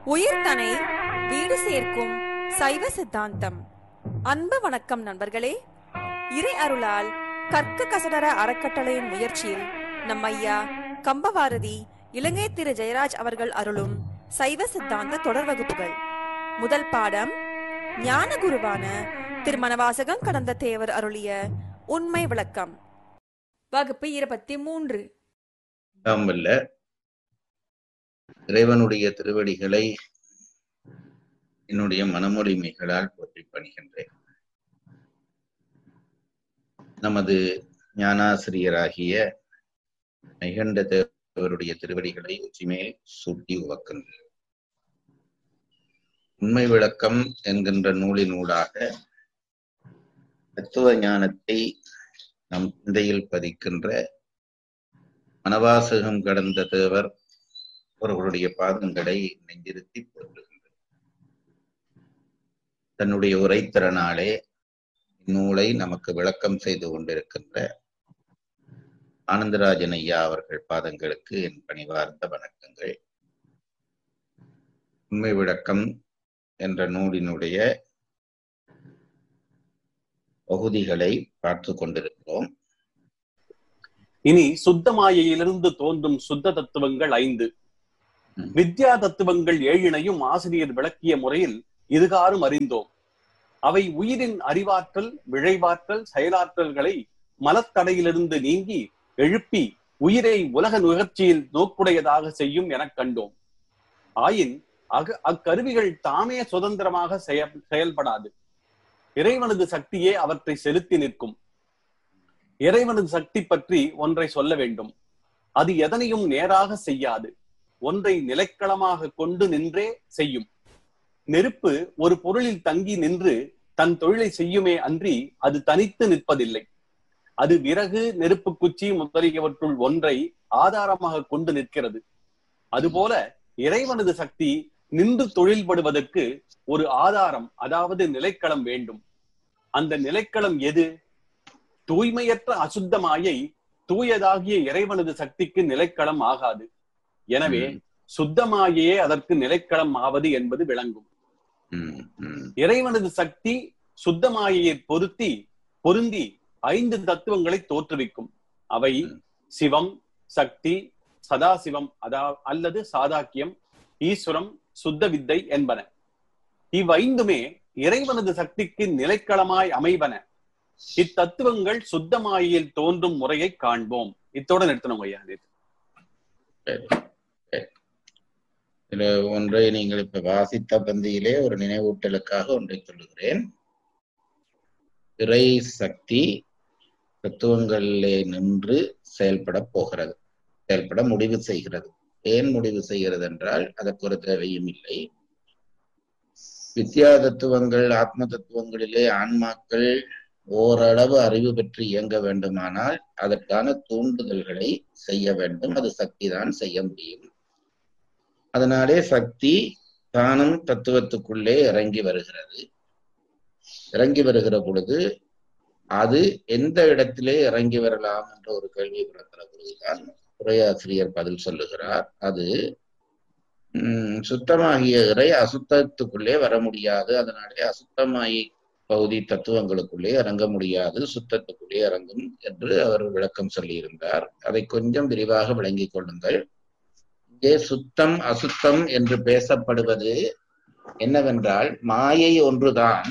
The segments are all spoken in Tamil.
உயிர்தனை வீடு சேர்க்கும் சைவ சித்தாந்தம் அன்பு வணக்கம் நண்பர்களே இறை அருளால் கற்க கசடர அறக்கட்டளையின் முயற்சியில் நம் ஐயா கம்பவாரதி இலங்கை திரு ஜெயராஜ் அவர்கள் அருளும் சைவ சித்தாந்த தொடர் வகுப்புகள் முதல் பாடம் ஞான குருவான திருமணவாசகம் கடந்த தேவர் அருளிய உண்மை விளக்கம் வகுப்பு இருபத்தி மூன்று வல்ல இறைவனுடைய திருவடிகளை என்னுடைய மனமொழிமைகளால் போற்றி பணிகின்றேன் நமது ஞானாசிரியராகிய மைகண்ட தேவருடைய திருவடிகளை உச்சிமேல் சூட்டி உவக்கின்றேன் உண்மை விளக்கம் என்கின்ற நூலினூடாக தத்துவ ஞானத்தை நம் சிந்தையில் பதிக்கின்ற மனவாசகம் கடந்த தேவர் அவர்களுடைய பாதங்களை நெஞ்சிருத்தி போற்றுகின்றது தன்னுடைய உரைத்திறனாலே இந்நூலை நமக்கு விளக்கம் செய்து கொண்டிருக்கின்ற ஆனந்தராஜன் ஐயா அவர்கள் பாதங்களுக்கு என் பணிவார்ந்த வணக்கங்கள் உண்மை விளக்கம் என்ற நூலினுடைய பகுதிகளை பார்த்து கொண்டிருக்கிறோம் இனி சுத்த மாயையிலிருந்து தோன்றும் சுத்த தத்துவங்கள் ஐந்து ம். வித்யா தத்துவங்கள் ஏழினையும் ஆசிரியர் விளக்கிய முறையில் இதுகாரும் அறிந்தோம் அவை உயிரின் அறிவாற்றல் விழைவாற்றல் செயலாற்றல்களை மலத்தடையிலிருந்து நீங்கி எழுப்பி உயிரை உலக நுகர்ச்சியில் நோக்குடையதாக செய்யும் எனக் கண்டோம் ஆயின் அக அக்கருவிகள் தாமே சுதந்திரமாக செய- செயல்படாது இறைவனது சக்தியே அவற்றை செலுத்தி நிற்கும் இறைவனது சக்தி பற்றி ஒன்றை சொல்ல வேண்டும் அது எதனையும் நேராக செய்யாது ஒன்றை நிலைக்களமாக கொண்டு நின்றே செய்யும் நெருப்பு ஒரு பொருளில் தங்கி நின்று தன் தொழிலை செய்யுமே அன்றி அது தனித்து நிற்பதில்லை அது விறகு நெருப்பு குச்சி முதலியவற்றுள் ஒன்றை ஆதாரமாக கொண்டு நிற்கிறது அதுபோல இறைவனது சக்தி நின்று தொழில்படுவதற்கு ஒரு ஆதாரம் அதாவது நிலைக்களம் வேண்டும் அந்த நிலைக்களம் எது தூய்மையற்ற அசுத்தமாயை தூயதாகிய இறைவனது சக்திக்கு நிலைக்களம் ஆகாது எனவே ம், சுத்தமாயே அதற்கு நிலைக்களம் ஆவது என்பது விளங்கும் ம், ம், இறைவனது சக்தி சுத்தமாயை பொருத்தி பொருந்தி ஐந்து தத்துவங்களை தோற்றுவிக்கும் அவை ம். சிவம் சக்தி சதாசிவம் அதா அல்லது சாதாக்கியம் ஈஸ்வரம் சுத்த வித்தை என்பன இவ்வைந்துமே இறைவனது சக்திக்கு நிலைக்களமாய் அமைவன இத்தத்துவங்கள் சுத்தமாயில் தோன்றும் முறையை காண்போம் இத்தோட நிறுத்தணும் ஐயா இது. சரி, சரி. இதுல ஒன்றை நீங்கள் இப்ப வாசித்த பந்தியிலே ஒரு நினைவூட்டலுக்காக ஒன்றை சொல்லுகிறேன் இறை சக்தி தத்துவங்களிலே நின்று செயல்பட போகிறது செயல்பட முடிவு செய்கிறது ஏன் முடிவு செய்கிறது என்றால் அதற்கு ஒரு தேவையும் இல்லை வித்யா தத்துவங்கள் ஆத்ம தத்துவங்களிலே ஆன்மாக்கள் ஓரளவு அறிவு பெற்று இயங்க வேண்டுமானால் அதற்கான தூண்டுதல்களை செய்ய வேண்டும் அது சக்தி தான் செய்ய முடியும் அதனாலே சக்தி தானும் தத்துவத்துக்குள்ளே இறங்கி வருகிறது இறங்கி வருகிற பொழுது அது எந்த இடத்திலே இறங்கி வரலாம் என்ற ஒரு கேள்வி பிறக்கிற பொழுதுதான் உரையாசிரியர் பதில் சொல்லுகிறார் அது உம் சுத்தமாகிய இறை அசுத்தத்துக்குள்ளே வர முடியாது அதனாலே அசுத்தமாயி பகுதி தத்துவங்களுக்குள்ளே இறங்க முடியாது சுத்தத்துக்குள்ளே இறங்கும் என்று அவர் விளக்கம் சொல்லியிருந்தார் அதை கொஞ்சம் விரிவாக விளங்கிக் கொள்ளுங்கள் இங்கே சுத்தம் அசுத்தம் என்று பேசப்படுவது என்னவென்றால் மாயை ஒன்றுதான்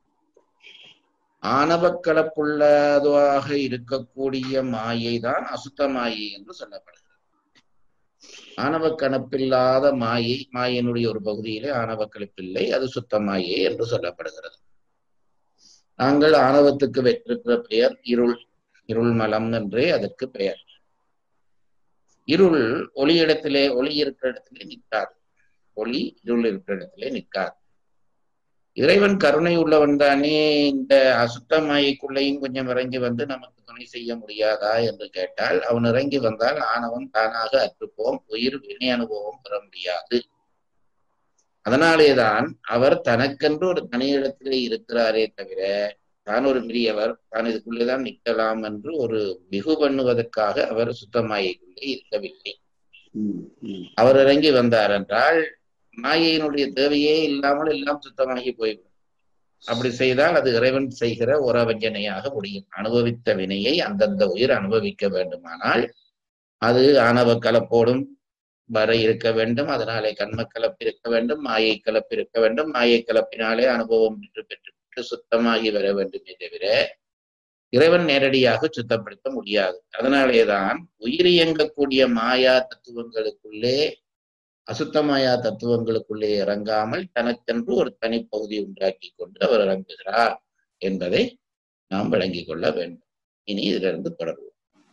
ஆணவக்கலப்புள்ளதாக இருக்கக்கூடிய மாயை தான் அசுத்த மாயை என்று சொல்லப்படுகிறது ஆணவ கணப்பில்லாத மாயை மாயினுடைய ஒரு பகுதியிலே ஆணவ கலப்பில்லை அது சுத்த மாயை என்று சொல்லப்படுகிறது நாங்கள் ஆணவத்துக்கு பெற்றிருக்கிற பெயர் இருள் இருள் மலம் என்றே அதற்கு பெயர் இருள் ஒளி இடத்திலே ஒளி இருக்கிற இடத்திலே நிற்காது ஒளி இருள் இருக்கிற இடத்திலே நிற்காது இறைவன் கருணை உள்ளவன் தானே இந்த அசுத்த மாயைக்குள்ளேயும் கொஞ்சம் இறங்கி வந்து நமக்கு துணை செய்ய முடியாதா என்று கேட்டால் அவன் இறங்கி வந்தால் ஆணவம் தானாக அற்றுப்போம் உயிர் வினை அனுபவம் பெற முடியாது அதனாலேதான் அவர் தனக்கென்று ஒரு தனியிடத்திலே இருக்கிறாரே தவிர தான் ஒரு மிரியவர் தான் இதுக்குள்ளேதான் நிற்கலாம் என்று ஒரு மிகு பண்ணுவதற்காக அவர் சுத்தமாயைக்குள்ளே இருக்கவில்லை அவர் இறங்கி வந்தார் என்றால் மாயையினுடைய தேவையே இல்லாமல் எல்லாம் சுத்தமாகி போய்விடும் அப்படி செய்தால் அது இறைவன் செய்கிற உறவஞ்சனையாக முடியும் அனுபவித்த வினையை அந்தந்த உயிர் அனுபவிக்க வேண்டுமானால் அது ஆணவ கலப்போடும் வர இருக்க வேண்டும் அதனாலே கண்ம கலப்பு இருக்க வேண்டும் மாயை கலப்பு இருக்க வேண்டும் மாயை கலப்பினாலே அனுபவம் பெற்று பெற்று பெற்று சுத்தமாகி வர வேண்டுமே தவிர இறைவன் நேரடியாக சுத்தப்படுத்த முடியாது அதனாலேதான் உயிர் இயங்கக்கூடிய மாயா தத்துவங்களுக்குள்ளே அசுத்த மாயா தத்துவங்களுக்குள்ளே இறங்காமல் தனக்கென்று ஒரு தனிப்பகுதி உண்டாக்கி கொண்டு அவர் இறங்குகிறார் என்பதை நாம் விளங்கிக் கொள்ள வேண்டும் இனி இதிலிருந்து தொடர்வோம்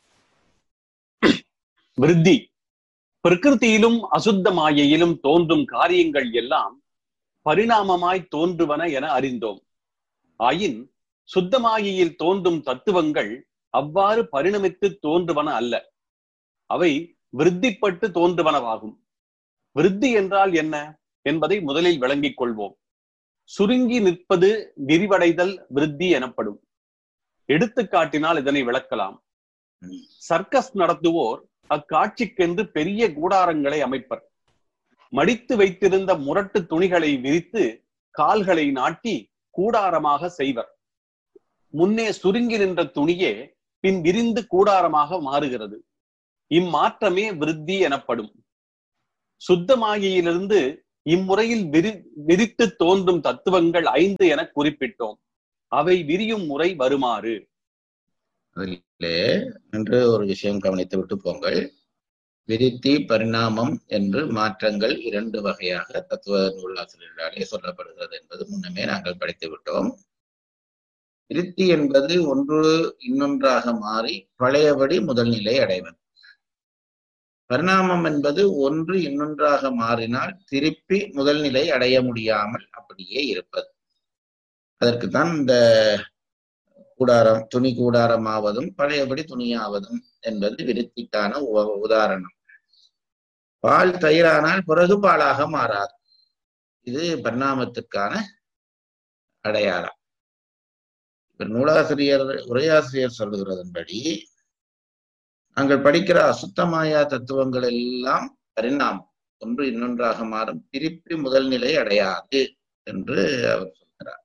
விருத்தி பிரகிருதியிலும் அசுத்த மாயையிலும் தோன்றும் காரியங்கள் எல்லாம் பரிணாமமாய் தோன்றுவன என அறிந்தோம் ஆயின் சுத்தமாயியில் தோன்றும் தத்துவங்கள் அவ்வாறு பரிணமித்து தோன்றுவன அல்ல அவை விருத்திப்பட்டு தோன்றுவனவாகும் விருத்தி என்றால் என்ன என்பதை முதலில் விளங்கிக் கொள்வோம் சுருங்கி நிற்பது விரிவடைதல் விருத்தி எனப்படும் எடுத்துக்காட்டினால் இதனை விளக்கலாம் சர்க்கஸ் நடத்துவோர் அக்காட்சிக்கென்று பெரிய கூடாரங்களை அமைப்பர் மடித்து வைத்திருந்த முரட்டு துணிகளை விரித்து கால்களை நாட்டி கூடாரமாக செய்வர் முன்னே சுருங்கி நின்ற துணியே பின் விரிந்து கூடாரமாக மாறுகிறது இம்மாற்றமே விருத்தி எனப்படும் சுத்தமாகியிலிருந்து இம்முறையில் விரி விரித்து தோன்றும் தத்துவங்கள் ஐந்து என குறிப்பிட்டோம் அவை விரியும் முறை வருமாறு அதிலே என்று ஒரு விஷயம் கவனித்து விட்டு போங்கள் விருத்தி பரிணாமம் என்று மாற்றங்கள் இரண்டு வகையாக தத்துவ நூலாசிரியர்களாலே சொல்லப்படுகிறது என்பது முன்னமே நாங்கள் படித்து விட்டோம் விருத்தி என்பது ஒன்று இன்னொன்றாக மாறி பழையபடி முதல் நிலை அடைவது பரிணாமம் என்பது ஒன்று இன்னொன்றாக மாறினால் திருப்பி முதல் நிலை அடைய முடியாமல் அப்படியே இருப்பது அதற்குத்தான் இந்த கூடாரம் துணி கூடாரமாவதும் பழையபடி துணியாவதும் என்பது விருத்திக்கான உ- உதாரணம் பால் தயிரானால் பிறகு பாலாக மாறாது இது பரிணாமத்திற்கான அடையாளம் இப்ப நூலாசிரியர் உரையாசிரியர் சொல்லுகிறதன்படி நாங்கள் படிக்கிற அசுத்தமாயா தத்துவங்கள் எல்லாம் பரிணாமம் ஒன்று இன்னொன்றாக மாறும் திருப்பி முதல் நிலை அடையாது என்று அவர் சொல்கிறார்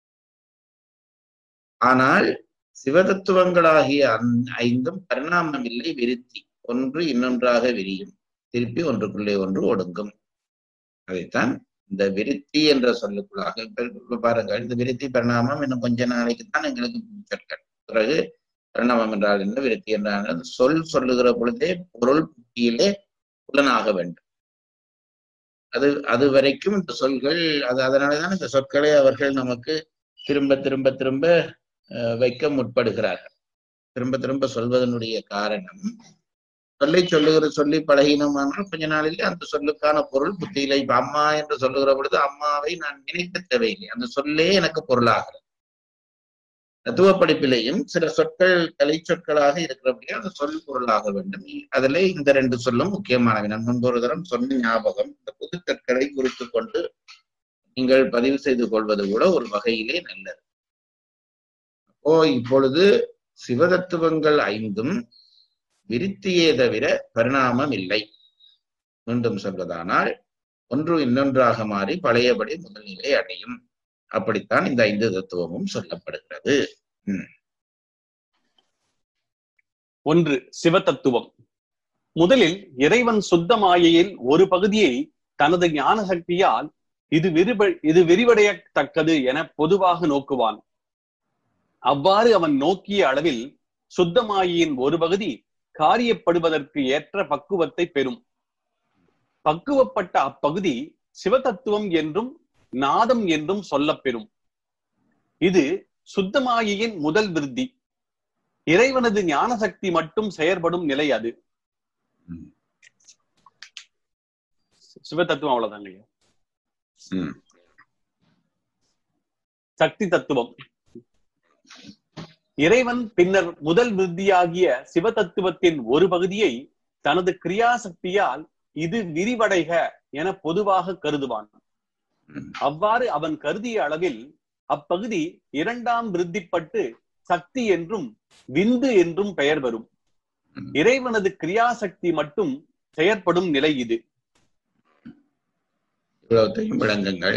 ஆனால் சிவதத்துவங்களாகிய அந்த ஐந்தும் பரிணாமம் இல்லை விருத்தி ஒன்று இன்னொன்றாக விரியும் திருப்பி ஒன்றுக்குள்ளே ஒன்று ஒடுங்கும் அதைத்தான் இந்த விருத்தி என்ற சொல்லுக்குள்ளாக இப்ப இப்ப பாருங்கள் இந்த விருத்தி பரிணாமம் இன்னும் கொஞ்ச நாளைக்கு தான் எங்களுக்கு சொற்கள் பிறகு பரிணாமம் என்றால் என்ன விருத்தி என்றால் என்ன? சொல் சொல்லுகிற பொழுதே பொருள் புத்தியிலே புலனாக வேண்டும் அது அது வரைக்கும் இந்த சொல்கள் அது அதனாலதான் இந்த சொற்களை அவர்கள் நமக்கு திரும்ப திரும்ப திரும்ப அஹ், வைக்க முற்படுகிறார்கள் திரும்ப திரும்ப சொல்வதனுடைய காரணம் சொல்லை சொல்லுகிற சொல்லி பழகினோமானால் கொஞ்ச நாளிலே அந்த சொல்லுக்கான பொருள் புத்தியில இப்ப அம்மா என்று சொல்லுகிற பொழுது அம்மாவை நான் நினைக்க தேவையில்லை அந்த சொல்லே எனக்கு பொருளாகிறது தத்துவ படிப்பிலேயும் சில சொற்கள் கலை சொற்களாக இருக்கிறபடியே அந்த சொல் பொருளாக வேண்டும் அதுல இந்த ரெண்டு சொல்லும் முக்கியமானவை நான் முன்பு ஒரு தரம் சொன்ன ஞாபகம் இந்த புது சொற்களை குறித்து கொண்டு நீங்கள் பதிவு செய்து கொள்வது கூட ஒரு வகையிலே நல்லது அப்போ இப்பொழுது சிவதத்துவங்கள் ஐந்தும் விருத்தியே தவிர பரிணாமம் இல்லை மீண்டும் சொல்வதானால் ஒன்று இன்னொன்றாக மாறி பழையபடி முதல்நிலை அடையும் அப்படித்தான் இந்த ஐந்து தத்துவமும் சொல்லப்படுகிறது ஒன்று சிவதத்துவம் முதலில் இறைவன் சுத்த மாயையில் ஒரு பகுதியை தனது ஞான சக்தியால் இது விரிவ இது விரிவடையத்தக்கது என பொதுவாக நோக்குவான் அவ்வாறு அவன் நோக்கிய அளவில் சுத்த மாயையின் ஒரு பகுதி காரியப்படுவதற்கு ஏற்ற பக்குவத்தை பெறும் பக்குவப்பட்ட அப்பகுதி சிவதத்துவம் என்றும் நாதம் என்றும் சொல்லப்பெறும் இது சுத்தமாயியின் முதல் விருத்தி இறைவனது ஞான சக்தி மட்டும் செயற்படும் நிலை அது ம். சிவதத்துவம் அவ்வளவுதாங்க ஐயா. ம். சக்தி தத்துவம் இறைவன் பின்னர் முதல் விருத்தியாகிய சிவதத்துவத்தின் ஒரு பகுதியை தனது கிரியாசக்தியால் இது விரிவடைக என பொதுவாக கருதுவான் ம். அவ்வாறு அவன் கருதிய அளவில் அப்பகுதி இரண்டாம் விருத்திப்பட்டு சக்தி என்றும் விந்து என்றும் பெயர் வரும் ம். இறைவனது கிரியாசக்தி மட்டும் செயற்படும் நிலை இது இவ்வளவுத்தையும் விளங்குங்கள்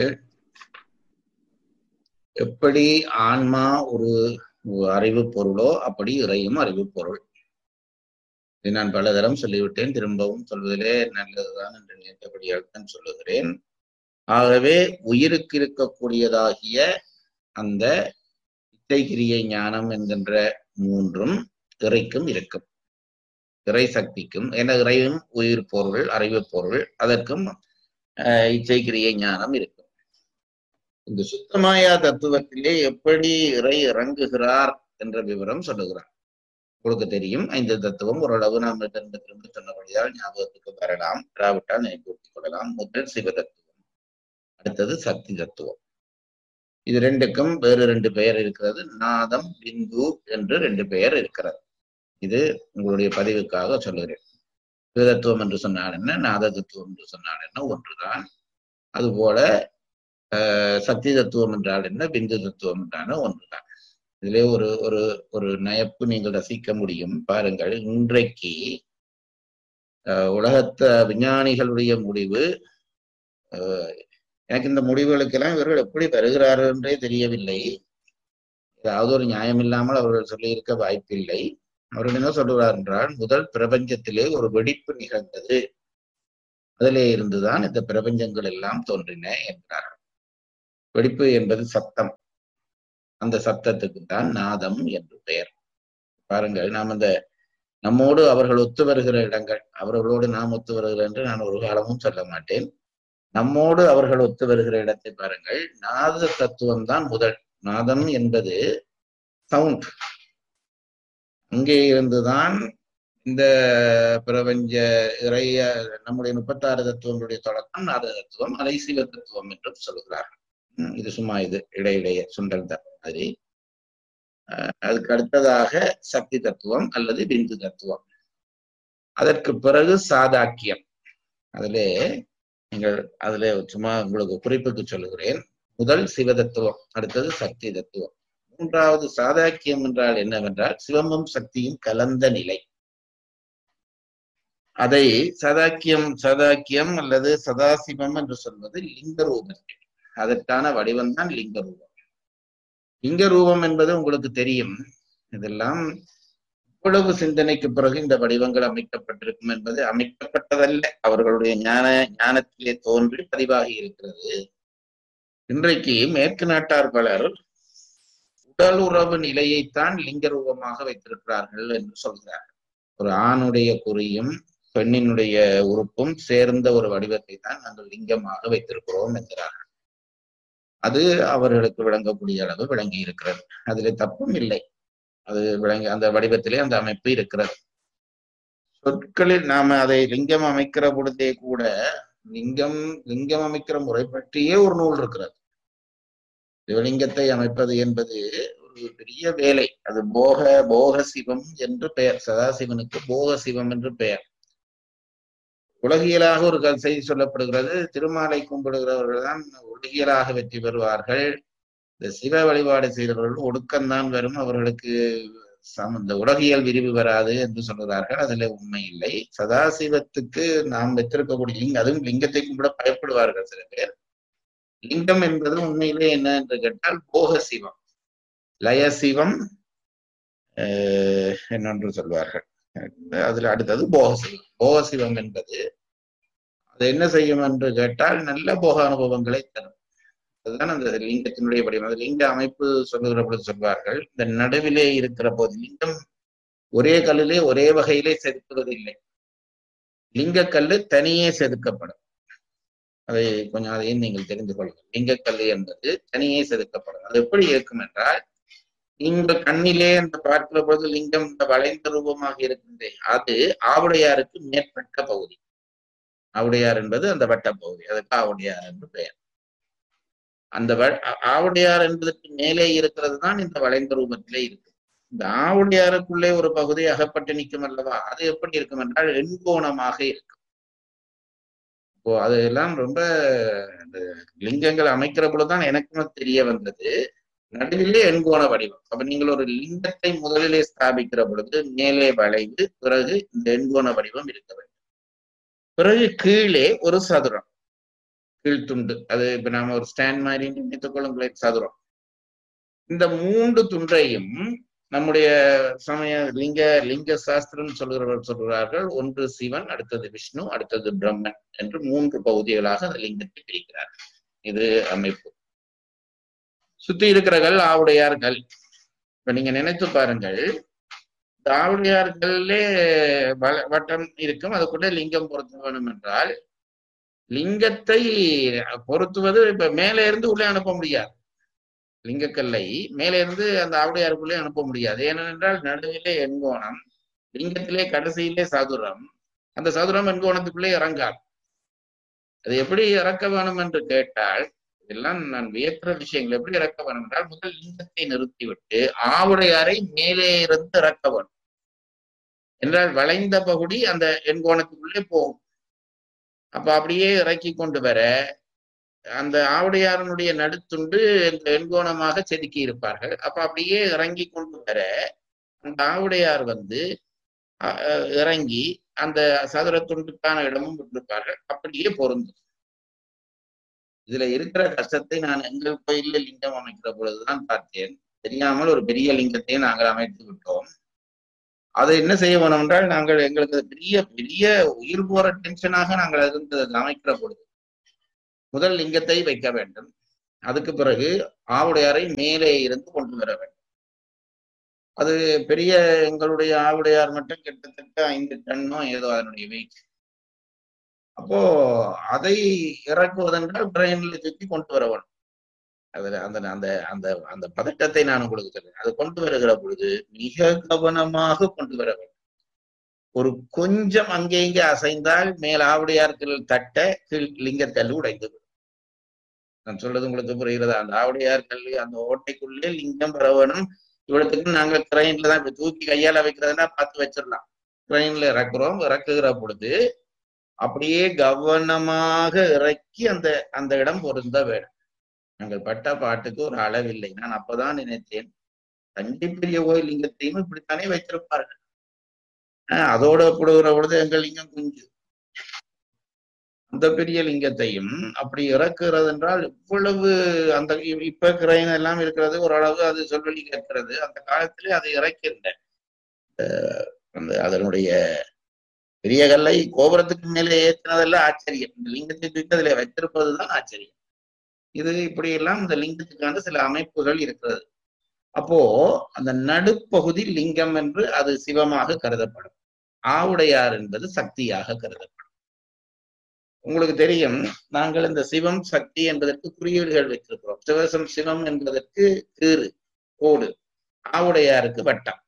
எப்படி ஆன்மா ஒரு அறிவு பொருளோ அப்படி இறையும் அறிவு பொருள் இதை நான் பலதரம் சொல்லிவிட்டேன் திரும்பவும் சொல்வதிலே நல்லதுதான் என்று நினைத்தபடியால் தான் சொல்லுகிறேன் ஆகவே உயிருக்கு இருக்கக்கூடியதாகிய அந்த இச்சைகிரியை ஞானம் என்கின்ற மூன்றும் இறைக்கும் இருக்கும் இறை சக்திக்கும் என இறையும் உயிர் பொருள் அறிவு பொருள் அதற்கும் அஹ், இச்சைக்கிரியை ஞானம் இருக்கும் இந்த சுத்தமாயா தத்துவத்திலே எப்படி இறை இறங்குகிறார் என்ற விவரம் சொல்லுகிறார் உங்களுக்கு தெரியும் ஐந்து தத்துவம் ஓரளவு நாம் திரும்ப திரும்ப சொன்னபடியால் ஞாபகத்துக்கு வரலாம் இராவிட்டால் நினைப்பூர்த்திக் கொள்ளலாம் முதல் சிவ தத்துவம் அடுத்தது சக்தி தத்துவம் இது ரெண்டுக்கும் வேறு ரெண்டு பெயர் இருக்கிறது நாதம் பிந்து என்று ரெண்டு பெயர் இருக்கிறது இது உங்களுடைய பதிவுக்காக சொல்லுகிறேன் சிவதத்துவம் என்று சொன்னால் என்ன நாத தத்துவம் என்று சொன்னால் என்ன ஒன்றுதான் அதுபோல அஹ், சக்தி தத்துவம் என்றால் என்ன பிந்து தத்துவம் என்றால் ஒன்றுதான் இதிலே ஒரு ஒரு ஒரு நயப்பு நீங்கள் ரசிக்க முடியும் பாருங்கள் இன்றைக்கு அஹ், உலகத்த விஞ்ஞானிகளுடைய முடிவு அஹ், எனக்கு இந்த முடிவுகளுக்கெல்லாம் இவர்கள் எப்படி வருகிறார்கள் என்றே தெரியவில்லை ஏதாவது ஒரு நியாயம் இல்லாமல் அவர்கள் சொல்லியிருக்க வாய்ப்பில்லை அவர்கள் என்ன சொல்லுவார் என்றால் முதல் பிரபஞ்சத்திலே ஒரு வெடிப்பு நிகழ்ந்தது அதிலே இருந்துதான் இந்த பிரபஞ்சங்கள் எல்லாம் தோன்றின என்கிறார் வெடிப்பு என்பது சத்தம் அந்த சத்தத்துக்கு தான் நாதம் என்று பெயர் பாருங்கள் நாம் அந்த நம்மோடு அவர்கள் ஒத்து வருகிற இடங்கள் அவர்களோடு நாம் ஒத்து வருகிறோம் என்று நான் ஒரு காலமும் சொல்ல மாட்டேன் நம்மோடு அவர்கள் ஒத்து வருகிற இடத்தை பாருங்கள் நாத தத்துவம் தான் முதல் நாதம் என்பது சவுண்ட் அங்கே இருந்துதான் இந்த பிரபஞ்ச இறைய நம்முடைய முப்பத்தாறு தத்துவங்களுடைய தொடக்கம் நாத தத்துவம் அலை சிவ தத்துவம் என்றும் சொல்கிறார்கள் உம் இது சும்மா இது இடையிடையே சுண்டல் தான் மாதிரி அஹ் அதுக்கு அடுத்ததாக சக்தி தத்துவம் அல்லது பிந்து தத்துவம் அதற்கு பிறகு சாதாக்கியம் அதிலே நீங்கள் அதிலே சும்மா உங்களுக்கு குறிப்புக்கு சொல்லுகிறேன் முதல் சிவ தத்துவம் அடுத்தது சக்தி தத்துவம் மூன்றாவது சாதாக்கியம் என்றால் என்னவென்றால் சிவமும் சக்தியும் கலந்த நிலை அதை சதாக்கியம் சதாக்கியம் அல்லது சதாசிவம் என்று சொல்வது லிங்க ரூபத்தில் அதற்கான வடிவம் தான் லிங்க ரூபம் லிங்க ரூபம் என்பது உங்களுக்கு தெரியும் இதெல்லாம் இவ்வளவு சிந்தனைக்கு பிறகு இந்த வடிவங்கள் அமைக்கப்பட்டிருக்கும் என்பது அமைக்கப்பட்டதல்ல அவர்களுடைய ஞான ஞானத்திலே தோன்றி பதிவாகி இருக்கிறது இன்றைக்கு மேற்கு நாட்டார் பலர் உடல் உறவு நிலையைத்தான் லிங்க ரூபமாக வைத்திருக்கிறார்கள் என்று சொல்கிறார்கள் ஒரு ஆணுடைய குறியும் பெண்ணினுடைய உறுப்பும் சேர்ந்த ஒரு வடிவத்தை தான் நாங்கள் லிங்கமாக வைத்திருக்கிறோம் என்கிறார்கள் அது அவர்களுக்கு விளங்கக்கூடிய அளவு விளங்கி இருக்கிறது அதிலே தப்பும் இல்லை அது விளங்கி அந்த வடிவத்திலே அந்த அமைப்பு இருக்கிறது சொற்களில் நாம அதை லிங்கம் அமைக்கிற பொழுதே கூட லிங்கம் லிங்கம் அமைக்கிற முறை பற்றியே ஒரு நூல் இருக்கிறது சிவலிங்கத்தை அமைப்பது என்பது ஒரு பெரிய வேலை அது போக போக சிவம் என்று பெயர் சதாசிவனுக்கு போக சிவம் என்று பெயர் உலகியலாக ஒரு கல் செய்தி சொல்லப்படுகிறது திருமாலை கும்பிடுகிறவர்கள் தான் உலகியலாக வெற்றி பெறுவார்கள் இந்த சிவ வழிபாடு செய்தவர்கள் ஒடுக்கம்தான் வரும் அவர்களுக்கு சம இந்த உலகியல் விரிவு வராது என்று சொல்கிறார்கள் அதுல உண்மை இல்லை சதாசிவத்துக்கு நாம் வைத்திருக்கக்கூடிய லிங்கம் அதுவும் லிங்கத்தை கும்பிட பயப்படுவார்கள் சில பேர் லிங்கம் என்பது உண்மையிலே என்ன என்று கேட்டால் போக சிவம் லய சிவம் என்னென்று சொல்வார்கள் அதுல அடுத்தது போக சிவம் போக சிவம் என்பது அது என்ன செய்யும் என்று கேட்டால் நல்ல போக அனுபவங்களை தரும் அதுதான் அந்த லிங்கத்தினுடைய வடிவம் அது லிங்க அமைப்பு சொல்லுகிற பொழுது சொல்வார்கள் இந்த நடுவிலே இருக்கிற போது லிங்கம் ஒரே கல்லிலே ஒரே வகையிலே செதுக்குவது இல்லை லிங்க கல்லு தனியே செதுக்கப்படும் அதை கொஞ்சம் அதையும் நீங்கள் தெரிந்து கொள்ளுங்கள் லிங்கக்கல்லு என்பது தனியே செதுக்கப்படும் அது எப்படி இருக்கும் என்றால் நீங்கள் கண்ணிலே அந்த பார்க்கிற பொழுது லிங்கம் இந்த வளைந்த ரூபமாக இருக்கின்றே அது ஆவுடையாருக்கு மேற்பட்ட பகுதி ஆவுடையார் என்பது அந்த வட்ட பகுதி அதுக்கு ஆவுடையார் என்று பெயர் அந்த ஆவுடையார் என்பதற்கு மேலே இருக்கிறது தான் இந்த வளைந்த ரூபத்திலே இருக்கு இந்த ஆவுடையாருக்குள்ளே ஒரு பகுதி அகப்பட்டு நிற்கும் அல்லவா அது எப்படி இருக்கும் என்றால் எண்கோணமாக இருக்கும் இப்போ அதெல்லாம் ரொம்ப இந்த லிங்கங்கள் அமைக்கிற பொழுதுதான் எனக்கும் தெரிய வந்தது நடுவிலே எண்கோண வடிவம் அப்ப நீங்கள் ஒரு லிங்கத்தை முதலிலே ஸ்தாபிக்கிற பொழுது மேலே வளைவு பிறகு இந்த எண்கோண வடிவம் இருக்க வேண்டும் பிறகு கீழே ஒரு சதுரம் கீழ்த்துண்டு அது இப்ப நாம ஒரு ஸ்டாண்ட் மாதிரி நினைத்துக் கொள்ளுங்களேன் சதுரம் இந்த மூன்று துண்டையும் நம்முடைய சமய லிங்க லிங்க சாஸ்திரம் சொல்கிறவர் சொல்கிறார்கள் ஒன்று சிவன் அடுத்தது விஷ்ணு அடுத்தது பிரம்மன் என்று மூன்று பகுதிகளாக அந்த லிங்கத்தை பிரிக்கிறார்கள் இது அமைப்பு சுத்தி இருக்கிறகள் ஆவுடையார்கள் இப்ப நீங்க நினைத்து பாருங்கள் இந்த ஆவுடையார்களே வ- வட்டம் இருக்கும் அதுக்குள்ள லிங்கம் பொருத்த வேணும் என்றால் லிங்கத்தை பொருத்துவது இப்ப மேலே இருந்து உள்ளே அனுப்ப முடியாது லிங்கக்கல்லை மேலே இருந்து அந்த ஆவுடையாருக்குள்ளே அனுப்ப முடியாது ஏனென்றால் நடுவிலே எண்கோணம் லிங்கத்திலே கடைசியிலே சதுரம் அந்த சதுரம் எண்கோணத்துக்குள்ளே இறங்காது அது எப்படி இறக்க வேணும் என்று கேட்டால் இதெல்லாம் நான் வியக்கிற விஷயங்கள் எப்படி இறக்க வேணும் என்றால் முதல் லிங்கத்தை நிறுத்திவிட்டு ஆவுடையாரை மேலே இருந்து இறக்க வேணும் என்றால் வளைந்த பகுதி அந்த எண்கோணத்துக்குள்ளே போகும் அப்ப அப்படியே இறக்கி கொண்டு வர அந்த ஆவுடையாரனுடைய நடுத்துண்டு இந்த எண்கோணமாக செதுக்கி இருப்பார்கள் அப்ப அப்படியே இறங்கி கொண்டு வர அந்த ஆவுடையார் வந்து அ- அ- இறங்கி அந்த சதுர துண்டுக்கான இடமும் விட்டிருப்பார்கள் அப்படியே பொருந்தும் இதுல இருக்கிற கஷ்டத்தை நான் எங்கள் கோயில்ல லிங்கம் அமைக்கிற பொழுதுதான் பார்த்தேன் தெரியாமல் ஒரு பெரிய லிங்கத்தை நாங்கள் அமைத்து விட்டோம் அதை என்ன செய்ய வேணும் என்றால் நாங்கள் எங்களுக்கு அது பெரிய பெரிய உயிர் போற டென்ஷனாக நாங்கள் இருந்தது அதை அமைக்கிற பொழுது முதல் லிங்கத்தை வைக்க வேண்டும் அதுக்கு பிறகு ஆவுடையாரை மேலே இருந்து கொண்டு வர வேண்டும் அது பெரிய எங்களுடைய ஆவுடையார் மட்டும் கிட்டத்தட்ட ஐந்து டன்னோ ஏதோ அதனுடைய வெயிட் அப்போ அதை இறக்குவதென்றால் ட்ரெயின்ல சுற்றி கொண்டு வர வேண்டும் அதுல அந்த அந்த அந்த அந்த பதட்டத்தை நான் உங்களுக்கு சொல்றேன் அது கொண்டு வருகிற பொழுது மிக கவனமாக கொண்டு வர வேண்டும் ஒரு கொஞ்சம் அங்கே இங்கே அசைந்தால் மேல் ஆவுடையார்கள் தட்ட கீழ் லிங்கக்கல் உடைந்து விடும் நான் சொல்றது உங்களுக்கு புரிகிறதா அந்த ஆவுடையார் கல் அந்த ஓட்டைக்குள்ளே லிங்கம் பெற வேணும் இவ்வளவுக்கு நாங்க ட்ரெயின்ல தான் இப்ப தூக்கி கையால வைக்கிறதுனா பார்த்து வச்சிடலாம் ட்ரெயின்ல இறக்குறோம் இறக்குகிற பொழுது அப்படியே கவனமாக இறக்கி அந்த அந்த இடம் பொருந்த வேணும் நாங்கள் பட்ட பாட்டுக்கு ஒரு அளவில்லை நான் அப்பதான் நினைத்தேன் தஞ்சை பெரிய கோயில் லிங்கத்தையும் இப்படித்தானே வைத்திருப்பார்கள் ஆஹ் அதோட ஒப்பிடுகிற பொழுது எங்கள் லிங்கம் குஞ்சு அந்த பெரிய லிங்கத்தையும் அப்படி இறக்குறது என்றால் இவ்வளவு அந்த இ- இப்ப கிரைன் எல்லாம் இருக்கிறது ஓரளவு அது சொல்லி கேட்கிறது அந்த காலத்திலே அதை இறக்கின்றேன் அந்த அதனுடைய பெரிய கல்லை கோபுரத்துக்கு மேலே ஏற்றினதெல்லாம் ஆச்சரியம் இந்த லிங்கத்தை தூக்கி அதில் வைத்திருப்பதுதான் ஆச்சரியம் இது இப்படி எல்லாம் இந்த லிங்கத்துக்கான சில அமைப்புகள் இருக்கிறது அப்போ அந்த நடுப்பகுதி லிங்கம் என்று அது சிவமாக கருதப்படும் ஆவுடையார் என்பது சக்தியாக கருதப்படும் உங்களுக்கு தெரியும் நாங்கள் இந்த சிவம் சக்தி என்பதற்கு குறியீடுகள் வைத்திருக்கிறோம் சிவசம் சிவம் என்பதற்கு கீறு கோடு ஆவுடையாருக்கு வட்டம்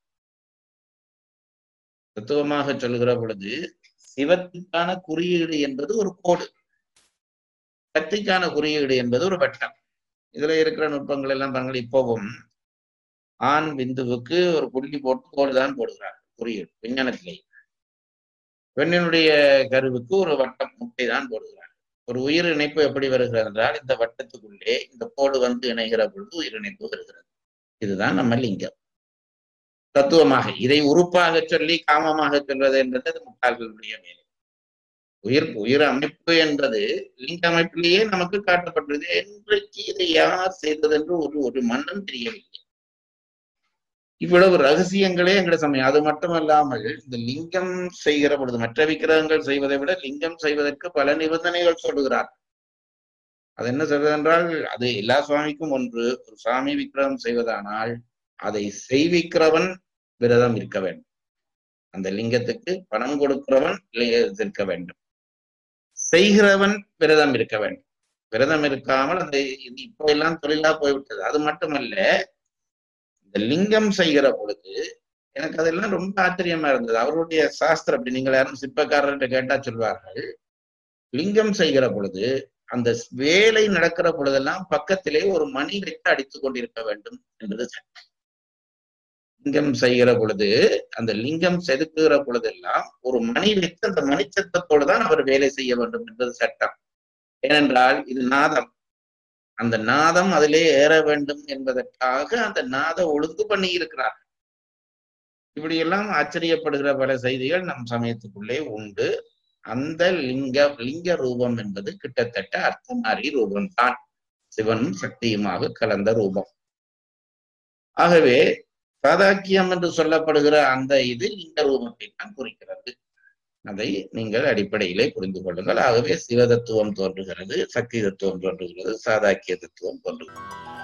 தத்துவமாக சொல்லுகிற பொழுது சிவத்துக்கான குறியீடு என்பது ஒரு கோடு சக்திக்கான குறியீடு என்பது ஒரு வட்டம் இதுல இருக்கிற நுட்பங்கள் எல்லாம் பாருங்கள் இப்போவும் ஆண் பிந்துவுக்கு ஒரு புள்ளி போட்டு கோடு தான் போடுகிறார் குறியீடு விஞ்ஞானத்திலே பெண்ணினுடைய கருவுக்கு ஒரு வட்டம் முட்டை தான் போடுகிறார் ஒரு உயிர் இணைப்பு எப்படி வருகிறது என்றால் இந்த வட்டத்துக்குள்ளே இந்த கோடு வந்து இணைகிற பொழுது உயிர் இணைப்பு வருகிறது இதுதான் நம்ம லிங்கம் தத்துவமாக இதை உறுப்பாக சொல்லி காமமாக சொல்வது என்பது அது முட்டாள்களுடைய மேலே உயிர் உயிர் அமைப்பு என்பது லிங்க அமைப்பிலேயே நமக்கு காட்டப்பட்டது என்றைக்கு இதை யார் செய்தது என்று ஒரு ஒரு மண்ணும் தெரியவில்லை இவ்வளவு ரகசியங்களே எங்கட சமயம் அது மட்டுமல்லாமல் இந்த லிங்கம் செய்கிற பொழுது மற்ற விக்கிரகங்கள் செய்வதை விட லிங்கம் செய்வதற்கு பல நிபந்தனைகள் சொல்லுகிறார் அது என்ன சொல்றது என்றால் அது எல்லா சுவாமிக்கும் ஒன்று ஒரு சாமி விக்கிரகம் செய்வதானால் அதை செய்விக்கிறவன் விரதம் இருக்க வேண்டும் அந்த லிங்கத்துக்கு பணம் கொடுக்கிறவன் லி- இருக்க வேண்டும் செய்கிறவன் விரதம் இருக்க வேண்டும் விரதம் இருக்காமல் அந்த இது இப்ப எல்லாம் தொழிலா போய்விட்டது அது மட்டுமல்ல இந்த லிங்கம் செய்கிற பொழுது எனக்கு அதெல்லாம் ரொம்ப ஆச்சரியமா இருந்தது அவருடைய சாஸ்திரம் அப்படி நீங்கள் யாரும் சிற்பக்காரர்கிட்ட கேட்டா சொல்வார்கள் லிங்கம் செய்கிற பொழுது அந்த வேலை நடக்கிற பொழுதெல்லாம் பக்கத்திலே ஒரு மணி வைத்து அடித்துக் கொண்டிருக்க வேண்டும் என்பது சட்டம் லிங்கம் செய்கிற பொழுது அந்த லிங்கம் செதுக்குகிற பொழுதெல்லாம் ஒரு மணி வைத்து அந்த மணிச்சத்தத்தோடு தான் அவர் வேலை செய்ய வேண்டும் என்பது சட்டம் ஏனென்றால் இது நாதம் அந்த நாதம் அதிலே ஏற வேண்டும் என்பதற்காக அந்த நாத ஒழுங்கு பண்ணி இருக்கிறார் இப்படியெல்லாம் ஆச்சரியப்படுகிற பல செய்திகள் நம் சமயத்துக்குள்ளே உண்டு அந்த லிங்க லிங்க ரூபம் என்பது கிட்டத்தட்ட அர்த்தநாரி ரூபம்தான் சிவனும் சக்தியுமாக கலந்த ரூபம் ஆகவே சாதாக்கியம் என்று சொல்லப்படுகிற அந்த இது லிங்க ரூபத்தை தான் குறிக்கிறது அதை நீங்கள் அடிப்படையிலே புரிந்து கொள்ளுங்கள் ஆகவே சிவ தத்துவம் தோன்றுகிறது சக்தி தத்துவம் தோன்றுகிறது சாதாக்கிய தத்துவம் தோன்றுகிறது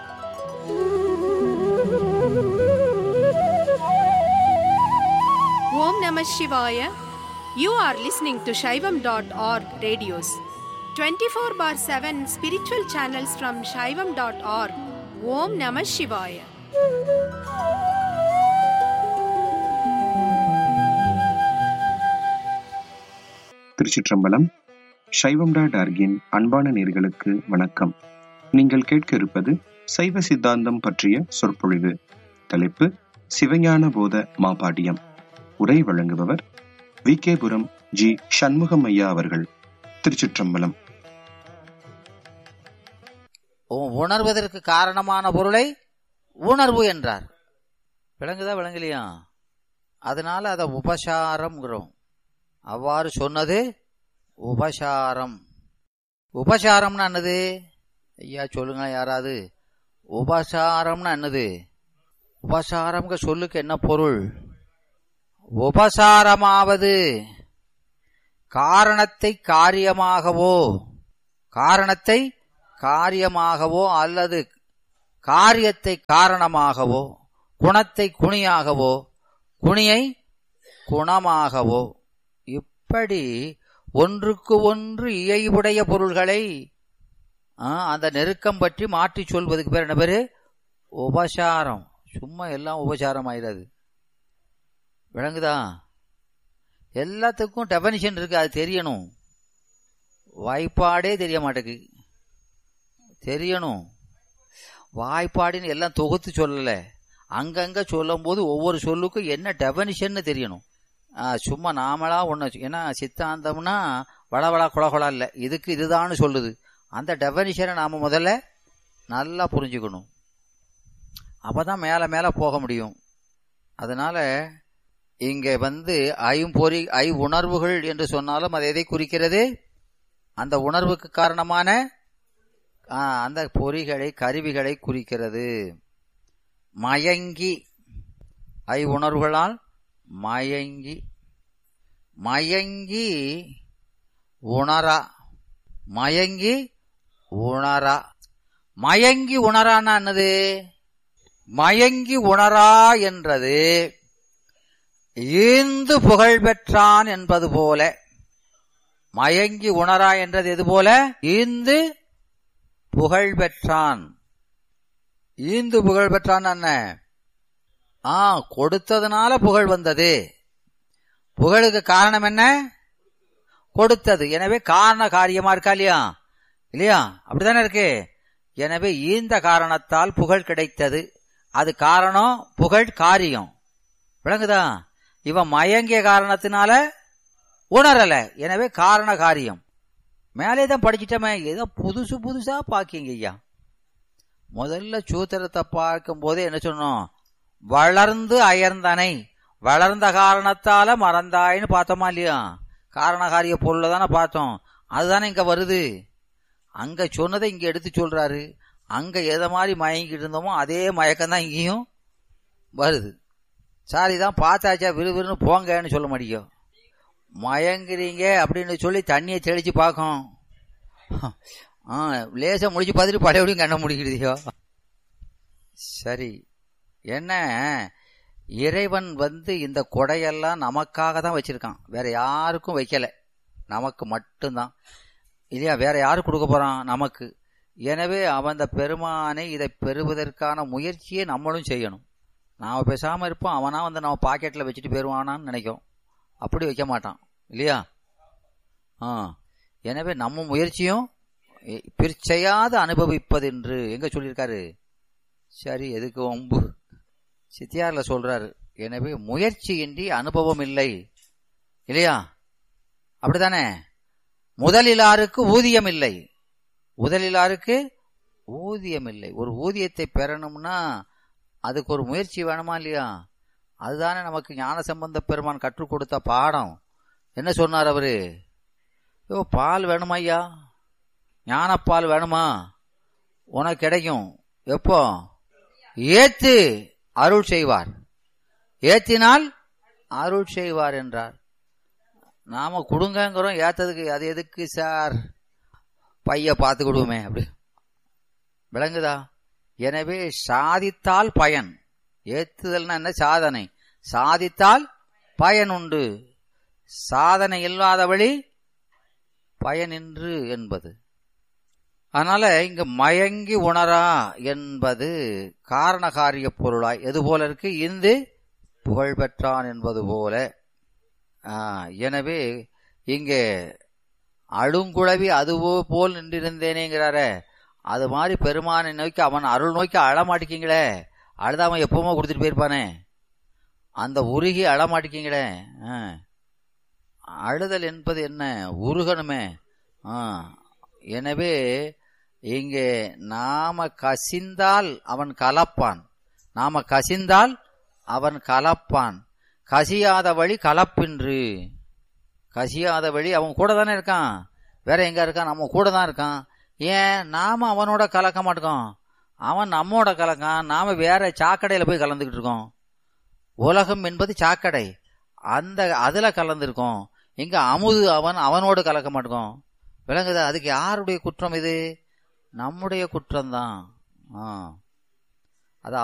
Om Namah Shivaya. You are listening to Shaivam.org radios. 24 bar 7 spiritual channels from Shaivam.org. Om Namah Shivaya. திருச்சிற்றம்பலம் சைவம் டாட் ஆர்கின் அன்பான நேர்களுக்கு வணக்கம் நீங்கள் கேட்க இருப்பது சைவ சித்தாந்தம் பற்றிய சொற்பொழிவு தலைப்பு சிவஞான போத மாபாடியம் உரை வழங்குபவர் வி கேபுரம் ஜி சண்முகம் ஐயா அவர்கள் திருச்சிற்றம்பலம் உ- உணர்வதற்கு காரணமான பொருளை உணர்வு என்றார் விளங்குதா விளங்கலையா அதனால அதை உபசாரம்ங்கிறோம் அவ்வாறு சொன்னது உபசாரம் உபசாரம்னா என்னது ஐயா சொல்லுங்க யாராவது உபசாரம்னா என்னது உபசாரம்ங்க சொல்லுக்கு என்ன பொருள் உபசாரமாவது காரணத்தை காரியமாகவோ காரணத்தை காரியமாகவோ அல்லது காரியத்தை காரணமாகவோ குணத்தை குணியாகவோ குணியை குணமாகவோ இப்படி ஒன்றுக்கு ஒன்று இயைவுடைய பொருள்களை ஆ, அந்த நெருக்கம் பற்றி மாற்றி சொல்வதுக்கு பேர் என்ன பேரு உபசாரம் சும்மா எல்லாம் உபசாரம் ஆயிடாது விளங்குதா எல்லாத்துக்கும் டெபனிஷன் இருக்கு அது தெரியணும் வாய்ப்பாடே தெரிய மாட்டேங்குது தெரியணும் வாய்ப்பாடின்னு எல்லாம் தொகுத்து சொல்லல அங்கங்க சொல்லும்போது ஒவ்வொரு சொல்லுக்கும் என்ன டெபனிஷன் தெரியணும் ஆ, சும்மா நாமளா ஒன்று ஏன்னா சித்தாந்தம்னா வளவளா குளகுளா இல்லை இதுக்கு இதுதான்னு சொல்லுது அந்த டெபனிஷனை நாம முதல்ல நல்லா புரிஞ்சுக்கணும் அப்பதான் மேலே மேலே போக முடியும் அதனால இங்க வந்து ஐம்பொறி ஐ உணர்வுகள் என்று சொன்னாலும் அது எதை குறிக்கிறது அந்த உணர்வுக்கு காரணமான ஆ, அந்த பொறிகளை கருவிகளை குறிக்கிறது மயங்கி ஐ உணர்வுகளால் மயங்கி மயங்கி உணரா மயங்கி உணரா மயங்கி உணரான்னா என்னது மயங்கி உணரா என்றது ஈந்து புகழ் பெற்றான் என்பது போல மயங்கி உணரா என்றது எது போல ஈந்து புகழ் பெற்றான் ஈந்து புகழ் பெற்றான் என்ன ஆ கொடுத்ததுனால புகழ் வந்தது புகழுக்கு காரணம் என்ன கொடுத்தது எனவே காரண காரியமா இருக்கா இல்லையா இல்லையா அப்படித்தானே இருக்கு எனவே ஈந்த காரணத்தால் புகழ் கிடைத்தது அது காரணம் புகழ் காரியம் விளங்குதா இவன் மயங்கிய காரணத்தினால உணரல எனவே காரண காரியம் மேலே தான் படிச்சிட்டோமே ஏதோ புதுசு புதுசா பாக்கிங்க ஐயா முதல்ல சூத்திரத்தை பார்க்கும் போதே என்ன சொன்னோம் வளர்ந்து அயர்ந்தனை வளர்ந்த காரணத்தால மறந்தாயின்னு பார்த்தோமா இல்லையா காரணகாரிய பொருளை தானே பார்த்தோம் அதுதானே இங்க வருது அங்க சொன்னதை இங்க எடுத்து சொல்றாரு அங்க எதை மாதிரி மயங்கிட்டு இருந்தோமோ அதே மயக்கம் தான் இங்கேயும் வருது சார் இதான் பார்த்தாச்சா விறுவிறுன்னு போங்கன்னு சொல்ல மாட்டேங்க மயங்குறீங்க அப்படின்னு சொல்லி தண்ணியை தெளிச்சு பார்க்கும் ஆ லேசா முடிச்சு பார்த்துட்டு பழையபடியும் கண்ண முடிக்கிடுதியோ சரி என்ன இறைவன் வந்து இந்த கொடையெல்லாம் நமக்காக தான் வச்சிருக்கான் வேற யாருக்கும் வைக்கல நமக்கு மட்டும்தான் இல்லையா வேற யாரு கொடுக்க போறான் நமக்கு எனவே அவன் அந்த பெருமானை இதை பெறுவதற்கான முயற்சியை நம்மளும் செய்யணும் நாம பேசாம இருப்போம் அவனா வந்து நம்ம பாக்கெட்ல வச்சுட்டு போயிருவானான்னு நினைக்கும் அப்படி வைக்க மாட்டான் இல்லையா ஆ எனவே நம்ம முயற்சியும் எ- பிற்செய்யாது அனுபவிப்பதென்று எங்க சொல்லியிருக்காரு சரி எதுக்கு ஒம்பு சித்தியார்ல சொல்றாரு எனவே முயற்சியின்றி அனுபவம் இல்லை இல்லையா அப்படிதானே முதலிலாருக்கு ஊதியம் இல்லை முதலிலாருக்கு ஊதியம் இல்லை ஒரு ஊதியத்தை பெறணும்னா அதுக்கு ஒரு முயற்சி வேணுமா இல்லையா அதுதானே நமக்கு ஞான சம்பந்த பெருமான் கற்றுக் கொடுத்த பாடம் என்ன சொன்னார் அவரு யோ பால் வேணுமா ஐயா ஞானப்பால் வேணுமா உனக்கு கிடைக்கும் எப்போ ஏத்து அருள் செய்வார் ஏத்தினால் அருள் செய்வார் என்றார் நாம கொடுங்கங்கிறோம் ஏத்ததுக்கு அது எதுக்கு சார் பைய பார்த்து கொடுவோமே அப்படி விளங்குதா எனவே சாதித்தால் பயன் ஏத்துதல்னா என்ன சாதனை சாதித்தால் பயன் உண்டு சாதனை இல்லாத வழி பயனின்று என்பது அதனால இங்க மயங்கி உணரா என்பது காரணகாரிய பொருளாய் எது போல இருக்கு இந்து புகழ் பெற்றான் என்பது போல ஆ, எனவே இங்கே அழுங்குழவி அதுவோ போல் நின்றிருந்தேனேங்கிறாரே அது மாதிரி பெருமானை நோக்கி அவன் அருள் நோக்கி அழமாட்டிக்கிங்களே அழுத அவன் எப்பவுமே கொடுத்துட்டு போயிருப்பானே அந்த உருகி அழமாட்டிக்கிங்களே ஆ. அழுதல் என்பது என்ன உருகணுமே ஆ. எனவே இங்கே நாம கசிந்தால் அவன் கலப்பான் நாம கசிந்தால் அவன் கலப்பான் கசியாத வழி கலப்பின்று கசியாத வழி அவன் கூட தானே இருக்கான் வேற எங்க இருக்கான் நம்ம கூட தான் இருக்கான் ஏன் நாம அவனோட கலக்க மாட்டோம் அவன் நம்மோட கலக்கான் நாம வேற சாக்கடையில போய் கலந்துக்கிட்டு இருக்கோம் உலகம் என்பது சாக்கடை அந்த அதுல கலந்துருக்கோம் இங்க அமுது அவன் அவனோடு கலக்க மாட்டோம் விளங்குதா அதுக்கு யாருடைய குற்றம் இது நம்முடைய குற்றம்தான் ஆ